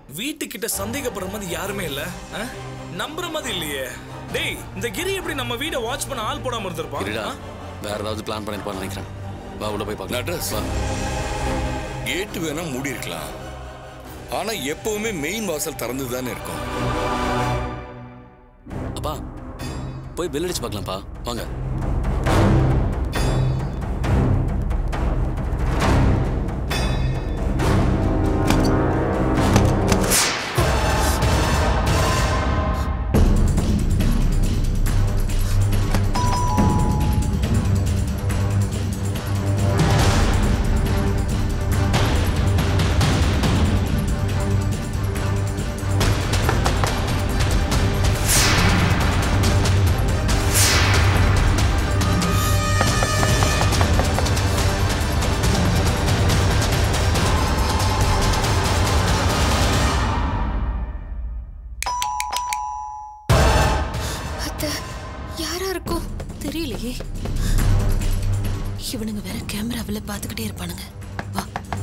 வீட்டுக்கிட்ட சந்தேகப்படுற மாதிரி யாருமே இல்ல ஆ? நம்புற மாதிரி இல்லையே டேய் இந்த கிரி எப்படி நம்ம வீட வாட்ச் பண்ண ஆள் போடாம இருந்திருப்பான் இருடா ஆ? வேற ஏதாவது பிளான் பண்ணிருப்பான்னு நினைக்கிறேன் வா உள்ள போய் பார்க்கலாம் நட்ராஜ். வா. கேட்டு வேணா மூடி இருக்கலாம் ஆனா எப்பவுமே மெயின் வாசல் திறந்து தானே இருக்கும் அப்பா போய் பெல் அடிச்சு பார்க்கலாம்ப்பா வாங்க அத்தை யாரா இருக்கும் தெரியலையே இவனுங்க வேற கேமராவில் பார்த்துக்கிட்டே இருப்பானுங்க வா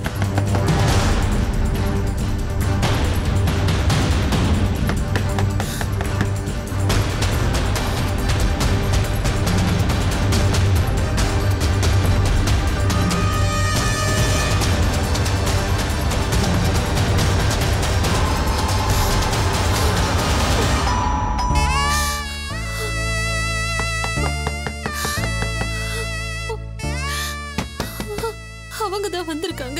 அவங்க தான் வந்திருக்காங்க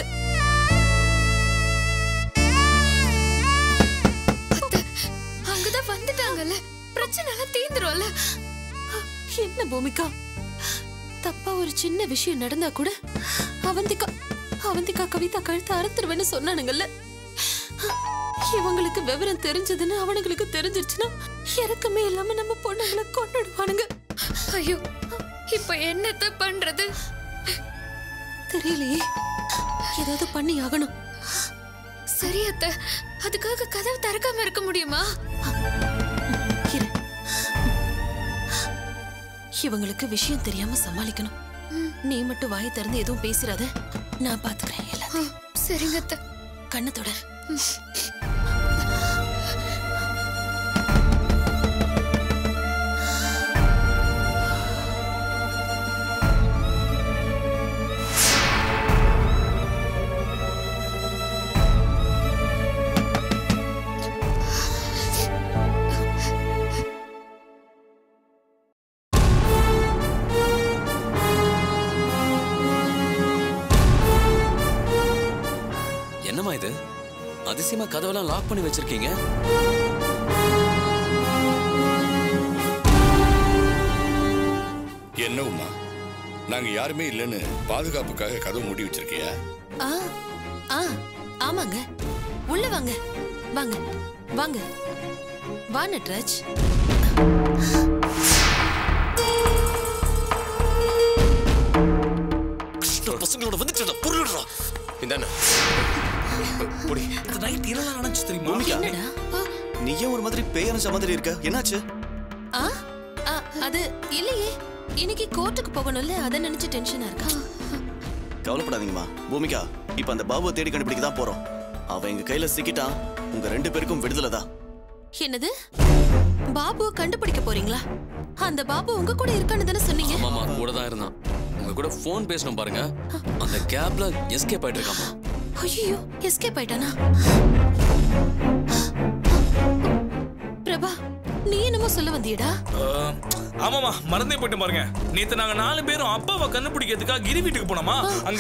அத்தை அங்கதான் வந்துட்டாங்கல்ல பிரச்சனை எல்லாம் தீந்துரும்ல என்ன பூமிகா தப்பா ஒரு சின்ன விஷயம் நடந்தா கூட அவந்திகா அவந்திகா கவிதா கழுத்து அறுத்துருவேன்னு சொன்னானுங்கல்ல இவங்களுக்கு விவரம் தெரிஞ்சதுன்னு அவனுங்களுக்கு தெரிஞ்சிருச்சுன்னா இறக்கமே இல்லாம நம்ம பொண்ணுங்களை கொண்டுடுவானுங்க ஐயோ இப்ப என்னத்த பண்றது தெரியலையே ஏதாவது பண்ணி ஆகணும் சரி அத்தை அதுக்காக கதவு திறக்காம இருக்க முடியுமா இரு இவங்களுக்கு விஷயம் தெரியாம சமாளிக்கணும் நீ மட்டும் வாயை திறந்து எதுவும் பேசிடாத நான் பாத்துக்கிறேன் ஆ, எல்லாத்தையும் சரிங்க அத்தை கண்ணத்தோட என்னம்மா இது அதிசயமா கதவெல்லாம் லாக் பண்ணி வச்சிருக்கீங்க என்ன உமா நாங்க யாருமே இல்லைன்னு பாதுகாப்புக்காக கதவு மூடி வச்சிருக்கியா ஆ ஆ ஆமாங்க உள்ள வாங்க வாங்க வாங்க வா நட்ராஜ் பசங்களோட வந்துட்டு பொருள்றா இந்தாண்ணா புடி அது நைட் இரலாம் நினைச்சு தெரியுமா என்னடா நீயே ஒரு மாதிரி பேயரஞ்ச மாதிரி இருக்க என்னாச்சு ஆ ஆ, அது இல்லையே இன்னைக்கு கோர்ட்டுக்கு போகணும்ல அதை நினைச்சு டென்ஷனா இருக்கா கவலைப்படாதீங்கம்மா பூமிகா இப்ப அந்த பாபுவை தேடி கண்டுபிடிக்க தான் போறோம் அவன் எங்க கையில சிக்கிட்டான் உங்க ரெண்டு பேருக்கும் விடுதலை தான் என்னது பாபு கண்டுபிடிக்க போறீங்களா அந்த பாபு உங்க கூட இருக்கான்னு தானே சொன்னீங்க ஆமாமா கூட தான் இருந்தான் உங்க கூட ஃபோன் பேசணும் பாருங்க அந்த கேப்ல எஸ்கேப் ஆயிட்டு இருக்காமா ஐயோ எஸ்கேப் ஆயிட்டானா பிரபா நீ என்னமோ சொல்ல வந்தியடா ஆ, ஆமாமா மறந்தே போயிட்டு பாருங்க நேத்து நாங்க நாலு பேரும் அப்பாவை கண்டுபிடிக்கிறதுக்காக கிரி வீட்டுக்கு போனோமா அங்க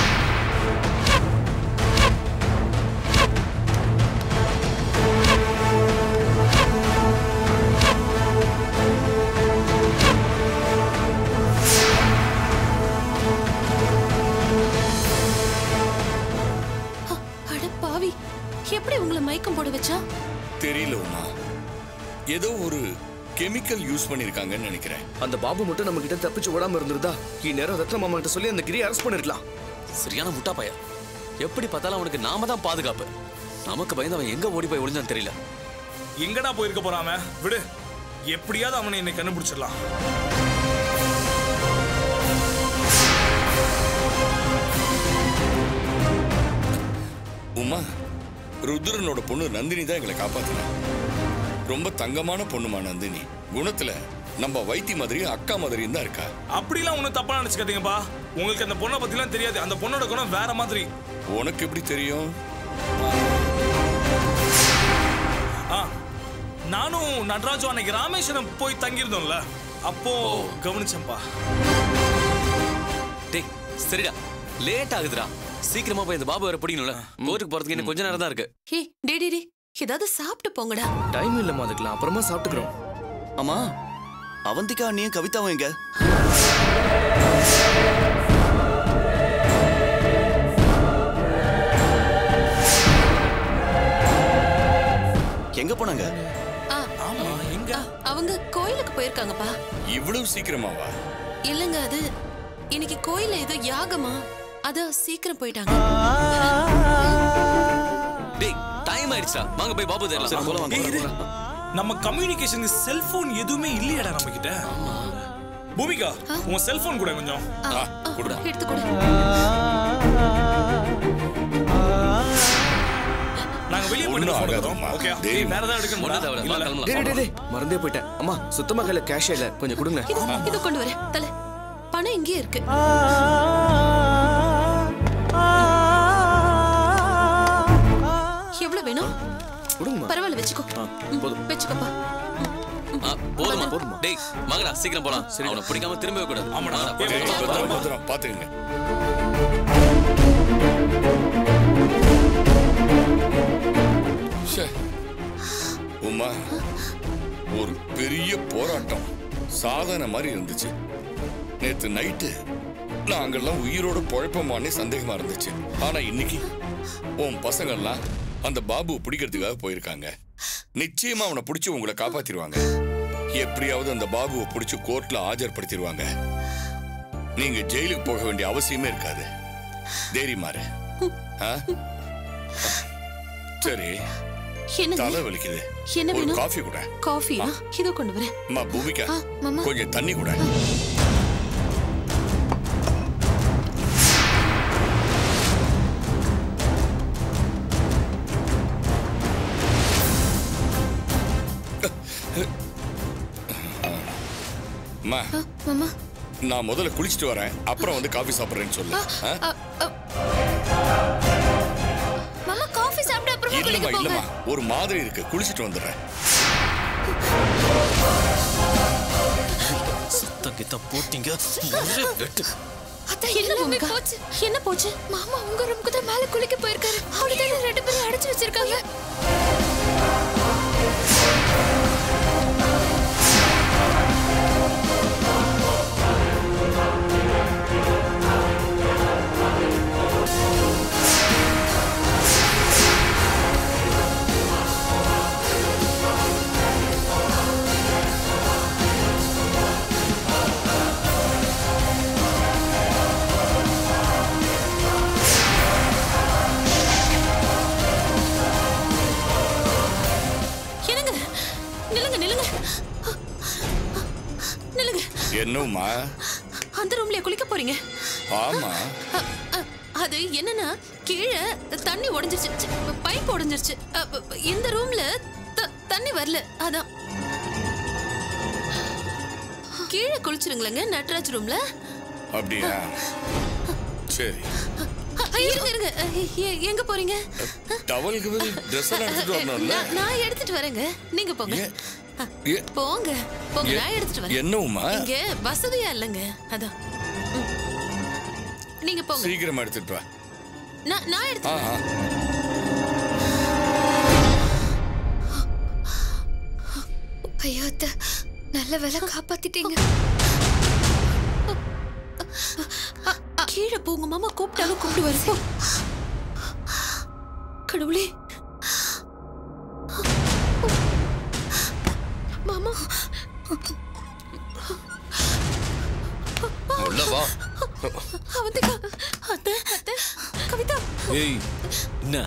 அ, அட பாவி எப்படி உங்களை மயக்கம் போட வச்சா தெரியல உமா ஏதோ ஒரு கெமிக்கல் யூஸ் பண்ணிருக்காங்கன்னு நினைக்கிறேன் அந்த பாபு மட்டும் நம்ம கிட்ட தப்பிச்சு ஓடாம இருந்திருந்தா இந்நேரம் ரத்ன மாமா கிட்ட சொல்லி அந்த கிரி அரெஸ்ட் பண்ணிருக்கலாம் சரியான முட்டா பையன் எப்படி பார்த்தாலும் அவனுக்கு நாம தான் பாதுகாப்பு நமக்கு பயந்து அவன் எங்க ஓடி போய் ஒளிஞ்சான்னு தெரியல எங்கடா போயிருக்க போறாம விடு எப்படியாவது அவனை என்னை கண்டுபிடிச்சிடலாம் உமா ருத்ரனோட பொண்ணு நந்தினி தான் எங்களை காப்பாத்தினா ரொம்ப தங்கமான பொண்ணுமா நந்தினி குணத்துல நம்ம வைத்தி மாதிரி அக்கா மாதிரியும் தான் இருக்கா அப்படிலாம் ஒன்றும் தப்பா நினைச்சுக்காதீங்கப்பா உங்களுக்கு அந்த பொண்ணை பத்திலாம் தெரியாது அந்த பொண்ணோட குணம் வேற மாதிரி உனக்கு எப்படி தெரியும் ஆ நானும் நடராஜும் அன்னைக்கு ராமேஸ்வரம் போய் தங்கியிருந்தோம்ல அப்போ கவனிச்சேன்ப்பா டேய் சரிடா லேட் ஆகுதுடா சீக்கிரமா போய் இந்த பாபு வேற பிடிக்கணும்ல கோர்ட்டுக்கு போறதுக்கு இன்னும் கொஞ்ச நேரம் தான் இருக்கு ஹே டே டே டே ஏதாவது சாப்பிட்டு போங்கடா டைம் இல்லம்மா அதுக்கெல்லாம் அப்புறமா சாப்பிட்டுக்கிறோம் அம்மா அவந்திகா அண்ணியும் கவிதாவும் எங்க எங்க போனாங்க ஆ, ஆமா எங்க ஆ, அவங்க கோயிலுக்கு போயிருக்காங்கப்பா இவ்வளவு சீக்கிரமாவா இல்லங்க அது இன்னைக்கு கோயில்ல ஏதோ யாகமா அத சீக்கிரம் போயிட்டாங்க டேய் டைம் ஆயிடுச்சா வாங்க போய் பாபு சரி, தேடலாம் போலாம் வாங்க, ஏய், இரு. போலாம், போலாம். நம்ம கம்யூனிகேஷனுக்கு செல்போன் எதுவுமே இல்லையாடா நம்ம கிட்ட பூமிகா உன் செல்போன் கூட கொஞ்சம் ஆ, ஆ, ஆ, கொடுடா. எடுத்து கொடு நாங்க வெளியே போயிட்டு ஒண்ணும் phone ஆகாது, எடுக்கிறோம். அம்மா. ஓகே தைரியமா. வேற ஏதாவது எடுக்கணுமா ஒண்ணும் தேவையில்ல. வா, இல்ல. கிளம்பலாம். டேய் டேய், டேய் மறந்தே போயிட்டேன் அம்மா சுத்தமா கையில கேஷ் இல்ல கொஞ்சம் கொடுங்க இது இது கொண்டு வரேன் தல பணம் இங்கே இருக்கு எவ்வளவு வேணும் கொடுங்கம்மா பரவாயில்ல வச்சுக்கோ ம், போதும். வச்சுக்கோப்பா ஆ, போதுமா டேய் வாங்கடா சீக்கிரம் போலாம் அவனை பிடிக்காம திரும்பவே கூடாது ஆமாடா. வாங்கடா, ஏய், போலாம். பத்திரம் பத்திரம் பாத்துக்கங்க ச்சே. உமா ஒரு பெரிய போராட்டம் சாதனை மாதிரி இருந்துச்சு நேத்து நைட்டு நாங்கெல்லாம் உயிரோட பொழப்பமானே சந்தேகமா இருந்துச்சு ஆனா இன்னைக்கு உன் பசங்கள்லாம் அந்த பாபு பிடிக்கிறதுக்காக போயிருக்காங்க நிச்சயமா அவனை பிடிச்சி உங்களை காப்பாத்திடுவாங்க எப்படியாவது அந்த பாபுவை பிடிச்சி கோர்ட்ல ஆஜர்படுத்திடுவாங்க நீங்க ஜெயிலுக்கு போக வேண்டிய அவசியமே இருக்காது தைரியமாரு ஆ? சரி என்னங்க தலை வலிக்குது என்ன ஒரு வேணும் காஃபி கூட காஃபியா இதோ கொண்டு வரேன் அம்மா பூமிகா ஆ, மாமா. கொஞ்சம் தண்ணி கூட அம்மா ஆ, மாமா நான் முதல்ல குளிச்சுட்டு வரேன் அப்புறம் வந்து காஃபி சாப்பிட்றேன்னு சொல்லு ஆ? ஆ, ஆ. மாமா காஃபி சாப்பிட்டு அப்புறமா குளிக்க இல்லம்மா போங்க இல்லம்மா ஒரு மாதிரி இருக்கு குளிச்சுட்டு வந்துடுறேன் சத்தம் கித்த போட்டீங்க ஒரே வெட்டு. அத்தை என்ன எல்லாமே பூமிகா? போச்சு என்ன போச்சு மாமா உங்க ரூமுக்கு தான் மேல குளிக்க போயிருக்காரு அப்படிதான் ரெண்டு பேரும் அடைச்சு வச்சிருக்காங்க என்னங்க நில்லுங்க நில்லுங்க நில்லுங்க என்னம்மா அந்த ரூம்லயே குளிக்க போறீங்க ஆமா அ, அ, அது என்னன்னா கீழே தண்ணி உடைஞ்சிருச்சு பைப் உடைஞ்சிருச்சு அ, ப, ப, இந்த ரூம்ல த- தண்ணி வரல அதான் கீழே குளிச்சிருங்களேங்க நட்ராஜ் ரூம்ல அப்படியா சரி அ, இருங்க இருங்க அ, எ- எங்க போறீங்க டவல் கிவல் ட்ரெஸ் எல்லாம் எடுத்துட்டு வரணும்ல நான் நான் எடுத்துட்டு வரேங்க நீங்க போங்க ஏன்? அ, ஏ- போங்க போங்க ஏ- நான் எடுத்துட்டு வரேன் என்னவுமா இங்க வசதியா இல்லைங்க அதான் ம். நீங்க போங்க சீக்கிரமா எடுத்துட்டு வா நான் நான் எடுத்து ஆ ஆ. ஐயோ அத்தை நல்ல வேலை காப்பாத்திட்டீங்க கீழே போங்க மாமா கூப்பிட்டாலும் கூப்பிடுவாரு போ கடவுளே மாமா உள்ள வா அவந்திகா அத்தை அத்தை கவிதா ஏய் என்ன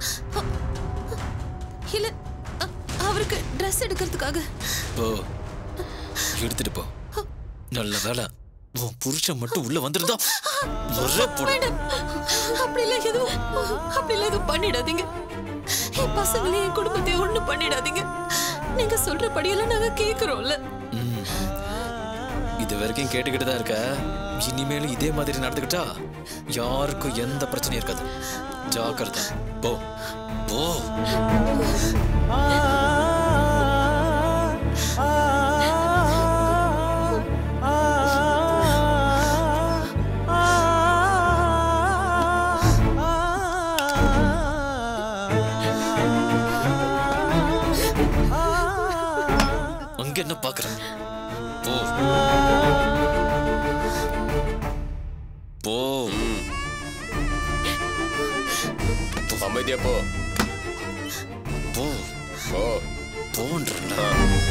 இல்ல அ- அவருக்கு Dress எடுக்கிறதுக்காக போ எடுத்துட்டு போ நல்ல வேலை உன் புருஷன் மட்டும் உள்ள வந்துருந்தா ஒரே போடு வேண்டாம் அப்படிலாம் எதுவும் அப்படிலாம் எதுவும் பண்ணிடாதீங்க பசங்களையும் என் குடும்பத்தையும் ஒண்ணு பண்ணிடாதீங்க நீங்க சொல்றபடியெல்லாம் நாங்க கேக்குறோம்ல இது வரைக்கும் கேட்டுக்கிட்டு தான் இருக்க இனிமேலும் இதே மாதிரி நடந்துக்கிட்டா யாருக்கும் எந்த பிரச்சனையும் இருக்காது ஜாக்கிரதை போ போ அங்க என்ன பாக்குற போ போ அமைதியா போ போ போ போன்றா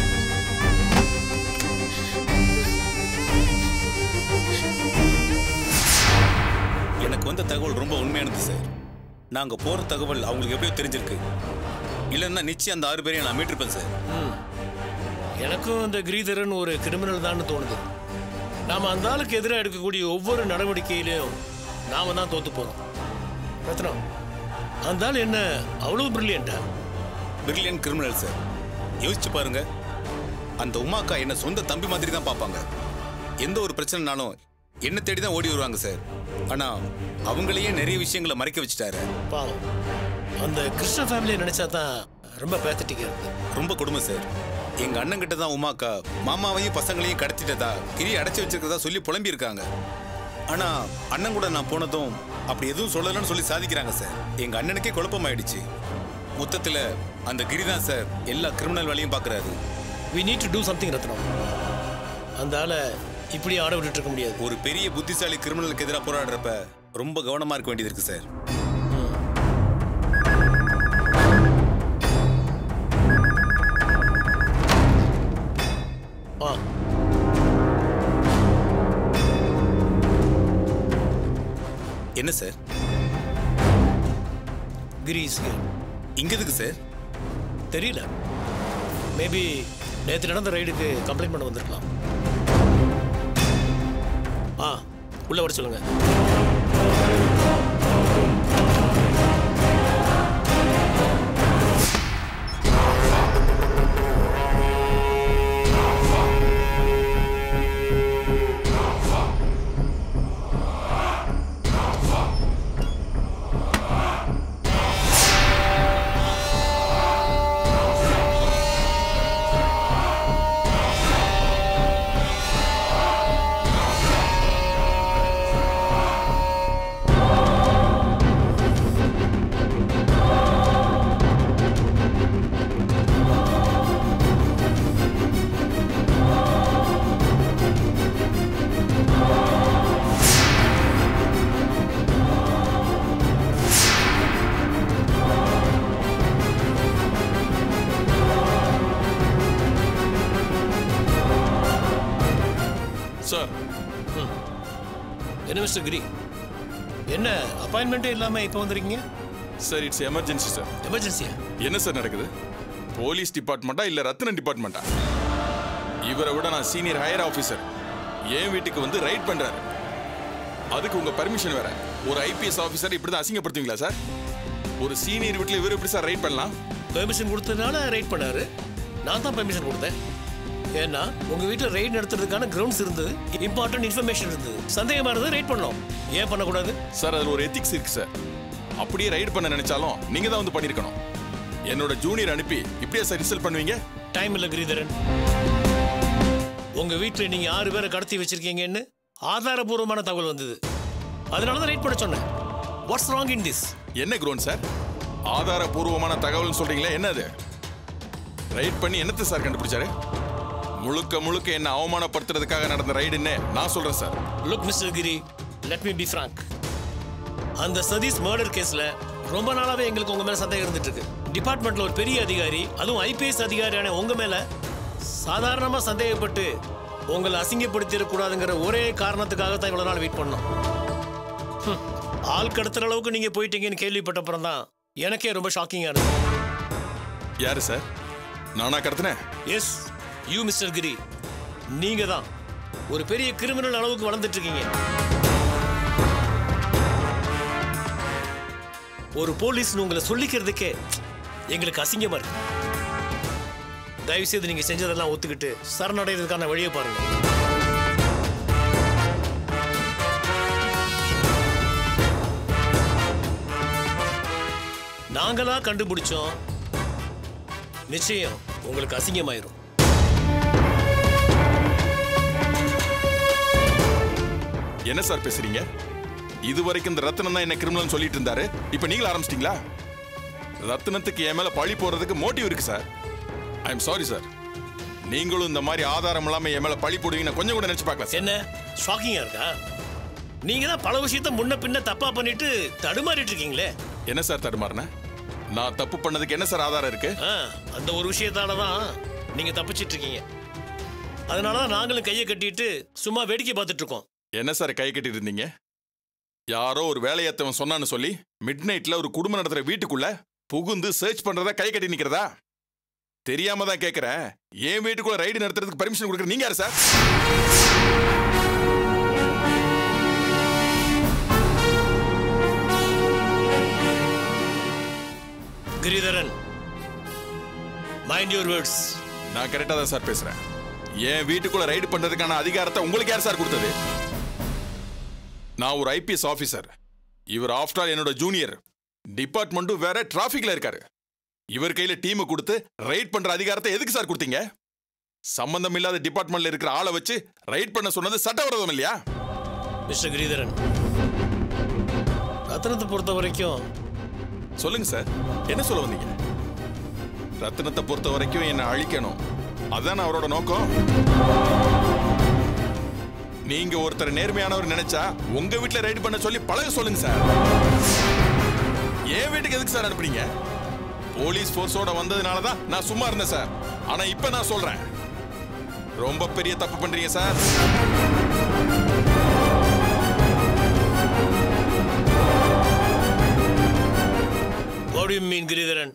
எனக்கு வந்த தகவல் ரொம்ப உண்மையானது சார் நாங்கள் போகிற தகவல் அவங்களுக்கு எப்படியோ தெரிஞ்சிருக்கு இல்லைன்னா நிச்சயம் அந்த ஆறு பேரையும் நான் மீட்டிருப்பேன் சார் எனக்கும் அந்த கிரீதரன் ஒரு கிரிமினல் தான் தோணுது நாம அந்த ஆளுக்கு எதிராக எடுக்கக்கூடிய ஒவ்வொரு நடவடிக்கையிலையும் நாம தான் தோத்து போறோம் ரத்னம் அந்த ஆள் என்ன அவ்வளவு பிரில்லியண்டா பிரில்லியன் கிரிமினல் சார் யோசிச்சு பாருங்க அந்த உமாக்கா என்ன சொந்த தம்பி மாதிரி தான் பார்ப்பாங்க எந்த ஒரு பிரச்சனைனாலும் என்ன தேடி தான் ஓடி வருவாங்க சார் ஆனா அவங்களையே நிறைய விஷயங்களை மறைக்க வச்சுட்டாரு பாவம் அந்த கிருஷ்ண ஃபேமிலியை நினைச்சா தான் ரொம்ப பேத்தட்டிக்கா இருக்கு ரொம்ப கொடுமை சார் எங்க அண்ணன் கிட்ட தான் உமாக்கா மாமாவையும் பசங்களையும் கடத்திட்டதா கிரி அடைச்சு வச்சிருக்கிறதா சொல்லி புலம்பி இருக்காங்க ஆனா அண்ணன் கூட நான் போனதும் அப்படி எதுவும் சொல்லலன்னு சொல்லி சாதிக்கிறாங்க சார் எங்க அண்ணனுக்கே குழப்பமாயிடுச்சு மொத்தத்துல அந்த கிரி தான் சார் எல்லா கிரிமினல் வேலையும் பார்க்கறாரு we need to do something Ratnam அந்த ஆளை இப்படி ஆட விட்டுட்டு இருக்க முடியாது ஒரு பெரிய புத்திசாலி கிரிமினலுக்கு எதிராக போராடுறப்ப ரொம்ப கவனமா இருக்க வேண்டியது இருக்கு சார் ஆ என்ன சார் கிரீஸ் இங்க எதுக்கு சார் தெரியல மேபி நேற்று நடந்த ரைடுக்கு கம்ப்ளைண்ட் பண்ண வந்திருக்கலாம் ஆ உள்ள வர சொல்லுங்க சார் என்ன மிஸ்டர் கிரி என்ன அப்பாயின்மெண்ட்டே இல்லாம இப்போ வந்திருக்கீங்க சார் இட்ஸ் எமர்ஜென்சி சார் எமர்ஜென்சியா என்ன சார் நடக்குது போலீஸ் டிபார்ட்மெண்ட்டா இல்ல ரத்ன டிபார்ட்மெண்ட்டா இவரை விட நான் சீனியர் ஹையர் ஆஃபீஸர் என் வீட்டுக்கு வந்து ரைட் பண்றாரு அதுக்கு உங்க பர்மிஷன் வேற ஒரு ஐபிஎஸ் ஆஃபீஸர் இப்படி தான் அசிங்கப்படுத்துவீங்களா சார் ஒரு சீனியர் வீட்டில் இவர் எப்படி சார் ரைட் பண்ணலாம் பெர்மிஷன் கொடுத்ததுனால ரைட் பண்ணாரு நான் தான் பெர்மிஷன் கொடுத்தேன் ஏன்னா உங்க வீட்டில் ரைட் நடத்துறதுக்கான கிரவுண்ட்ஸ் இருந்தது இம்பார்ட்டன்ட் இன்ஃபர்மேஷன் இருந்தது சந்தேகமா இருந்தது ரைட் பண்ணோம் ஏன் பண்ணக்கூடாது சார் அதில் ஒரு எத்திக்ஸ் இருக்கு சார் அப்படியே ரைட் பண்ண நினைச்சாலும் நீங்க தான் வந்து பண்ணிருக்கணும் என்னோட ஜூனியர் அனுப்பி இப்படியே சார் ரிசல்ட் பண்ணுவீங்க டைம் இல்லை கிரீதரன் உங்க வீட்டில் நீங்க ஆறு பேரை கடத்தி வச்சிருக்கீங்கன்னு ஆதாரபூர்வமான தகவல் வந்தது அதனால தான் ரைட் பண்ண சொன்னேன் வாட்ஸ் ராங் இன் திஸ் என்ன குரோன் சார் ஆதாரபூர்வமான தகவல்னு சொல்றீங்களே என்னது ரைட் பண்ணி என்னத்தை சார் கண்டுபிடிச்சாரு முழுக்க முழுக்க என்ன அவமானப்படுத்துறதுக்காக நடந்த ரைடுன்னு நான் சொல்றேன் sir look mister Giri let me be frank அந்த சதீஷ் மர்டர் கேஸ்ல ரொம்ப நாளாவே எங்களுக்கு உங்க மேல சந்தேகம் இருந்துட்டு இருக்கு டிபார்ட்மெண்ட்ல ஒரு பெரிய அதிகாரி அதுவும் ஐபிஎஸ் அதிகாரியான உங்க மேல சாதாரணமா சந்தேகப்பட்டு உங்களை அசிங்கப்படுத்திடக்கூடாதுங்கிற ஒரே காரணத்துக்காக தான் இவ்வளவு நாள் வெயிட் பண்ணோம் ஹம், ஆள் கடத்துற அளவுக்கு நீங்க போயிட்டீங்கன்னு கேள்விப்பட்ட அப்புறம் தான் எனக்கே ரொம்ப ஷாக்கிங்கா இருக்கு யாரு சார் நானா கடத்தினேன் எஸ் யூ மிஸ்டர் கிரி நீங்க தான் ஒரு பெரிய கிரிமினல் அளவுக்கு வளர்ந்துட்டு இருக்கீங்க ஒரு போலீஸ்னு உங்களை சொல்லிக்கிறதுக்கே எங்களுக்கு அசிங்கமா இருக்கு தயவு செய்து நீங்க செஞ்சதெல்லாம் ஒத்துக்கிட்டு சரணடைறதுக்கான வழியை பாருங்க நாங்களா கண்டுபிடிச்சோம் நிச்சயம் உங்களுக்கு அசிங்கமாயிரும் என்ன சார் பேசுறீங்க இது வரைக்கும் இந்த ரத்னம் தான் என்ன கிரிமினல் சொல்லிட்டு இருந்தாரு இப்போ நீங்களும் ஆரம்பிச்சிட்டீங்களா ரத்னத்துக்கு என் மேல பழி போடுறதுக்கு மோட்டிவ் இருக்கு sir I am sorry sir நீங்களும் இந்த மாதிரி ஆதாரம் இல்லாம என் மேல பழி போடுவீங்கன்னு கொஞ்சம் கூட நினைச்சு பார்க்கல என்ன ஷாக்கிங்கா இருக்கா நீங்க தான் பல விஷயத்த முன்ன பின்ன தப்பா பண்ணிட்டு தடுமாறிட்டு இருக்கீங்களே என்ன சார் தடுமாறின நான் தப்பு பண்ணதுக்கு என்ன சார் ஆதாரம் இருக்கு ஆ, அந்த ஒரு விஷயத்தால தான் நீங்க தப்பிச்சிட்டு இருக்கீங்க அதனால தான் நாங்களும் கையை கட்டிட்டு சும்மா வேடிக்கை பார்த்துட்டு இருக்கோம் என்ன சார் கை கட்டிட்டு இருந்தீங்க யாரோ ஒரு வேலையத்தவன் சொன்னான்னு சொல்லி மிட் நைட்ல ஒரு குடும்பம் நடத்துற வீட்டுக்குள்ள புகுந்து சர்ச் பண்றதா கை கட்டி நிக்கிறதா தெரியாம தான் கேக்குறேன் என் வீட்டுக்குள்ள ரைடு நடத்துறதுக்கு பர்மிஷன் கொடுக்குற நீங்க யாரு sir Giridharan mind your words நான் கரெக்டா தான் சார் பேசுறேன் என் வீட்டுக்குள்ள ரைடு பண்றதுக்கான அதிகாரத்தை உங்களுக்கு யார் சார் கொடுத்தது நான் ஒரு ஐபிஎஸ் ஆபீசர் இவர் ஆஃப்டர் ஆல் என்னோட ஜூனியர் டிபார்ட்மெண்ட்டும் வேற டிராஃபிக்ல இருக்காரு இவர் கையில டீமை கொடுத்து ரைட் பண்ற அதிகாரத்தை எதுக்கு சார் கொடுத்தீங்க சம்பந்தம் இல்லாத டிபார்ட்மெண்ட்ல இருக்கிற ஆளை வச்சு ரைட் பண்ண சொன்னது சட்டவிரோதம் இல்லையா மிஸ்டர் கிரிதரன் ரத்னத்தை பொறுத்த வரைக்கும் சொல்லுங்க சார் என்ன சொல்ல வந்தீங்க ரத்னத்தை பொறுத்த வரைக்கும் என்னை அழிக்கணும் அதான் அவரோட நோக்கம் நீங்க ஒருத்தர் நேர்மையானவர் நினைச்சா உங்க வீட்ல ரைடு பண்ண சொல்லி பழக சொல்லுங்க சார் என் வீட்டுக்கு எதுக்கு சார் அனுப்புறீங்க போலீஸ் ஃபோர்ஸோட வந்ததுனால தான் நான் சும்மா இருந்தேன் சார் ஆனா இப்ப நான் சொல்றேன் ரொம்ப பெரிய தப்பு பண்றீங்க sir What do you mean, Giridharan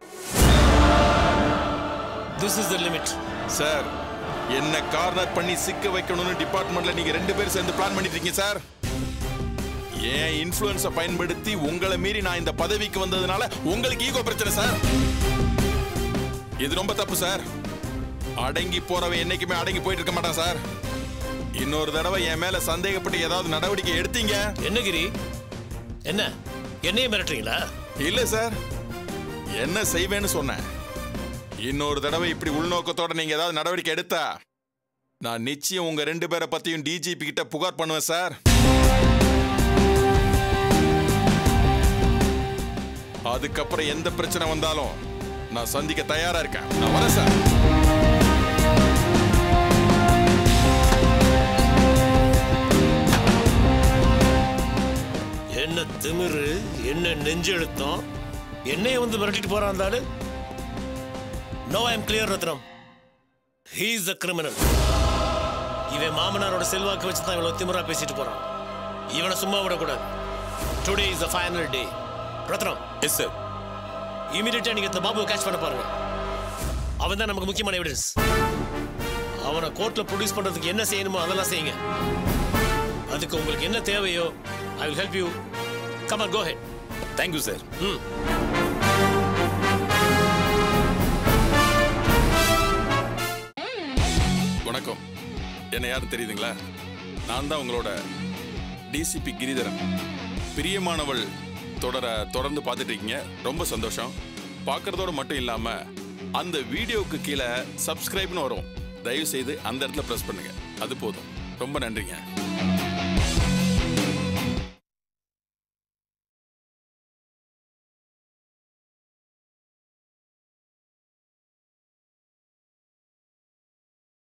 this is the limit sir என்ன கார்னர் பண்ணி சிக்க வைக்கணும்னு டிபார்ட்மெண்ட்ல நீங்க ரெண்டு பேரும் சேர்ந்து பிளான் பண்ணிட்டு இருக்கீங்க சார் ஏன் இன்ஃப்ளூயன்ஸை பயன்படுத்தி உங்களை மீறி நான் இந்த பதவிக்கு வந்ததுனால உங்களுக்கு ஈகோ பிரச்சனை சார் இது ரொம்ப தப்பு சார் அடங்கி போறவன் என்னைக்குமே அடங்கி போயிட்டு இருக்க மாட்டான் சார் இன்னொரு தடவை என் மேல சந்தேகப்பட்டு ஏதாவது நடவடிக்கை எடுத்தீங்க என்ன கிரி என்ன என்னையே மிரட்டுறீங்களா இல்ல சார் என்ன செய்வேன்னு சொன்னேன் இன்னொரு தடவை இப்படி உள்நோக்கத்தோட நீங்க ஏதாவது நடவடிக்கை எடுத்தா நான் நிச்சயம் உங்க ரெண்டு பேரை பத்தியும் டிஜிபி கிட்ட புகார் பண்ணுவேன் சார் அதுக்கப்புறம் எந்த பிரச்சனை வந்தாலும் நான் சந்திக்க தயாரா இருக்கேன் நான் வரேன் சார் என்ன திமிரு என்ன நெஞ்செழுத்தம் என்னைய வந்து மிரட்டிட்டு போறான் அந்த ஆளு no I am clear Ratnam he is the criminal இவன் மாமனாரோட செல்வாக்கு வச்சு தான் இவ்வளவு திமிரா பேசிட்டு போறான் இவனை சும்மா விடக்கூடாது today is the final day Ratnam yes sir இமீடியட்டா நீங்க இந்த பாபுவை கேட்ச் பண்ண பாருங்க அவன் தான் நமக்கு முக்கியமான எவிடன்ஸ் அவனை கோர்ட்ல ப்ரொடியூஸ் பண்றதுக்கு என்ன செய்யணுமோ அதெல்லாம் செய்யுங்க அதுக்கு உங்களுக்கு என்ன தேவையோ I will help you come on go ahead thank you sir ம் வணக்கம் என்ன யாரும் தெரியுதுங்களா நான் தான் உங்களோட டிசிபி கிரிதரன் பிரியமானவள் தொடர தொடர்ந்து பார்த்துட்டு இருக்கீங்க ரொம்ப சந்தோஷம் பார்க்கறதோட மட்டும் இல்லாம அந்த வீடியோவுக்கு கீழே சப்ஸ்கிரைப்னு வரும் தயவு செய்து அந்த இடத்துல ப்ரெஸ் பண்ணுங்க அது போதும் ரொம்ப நன்றிங்க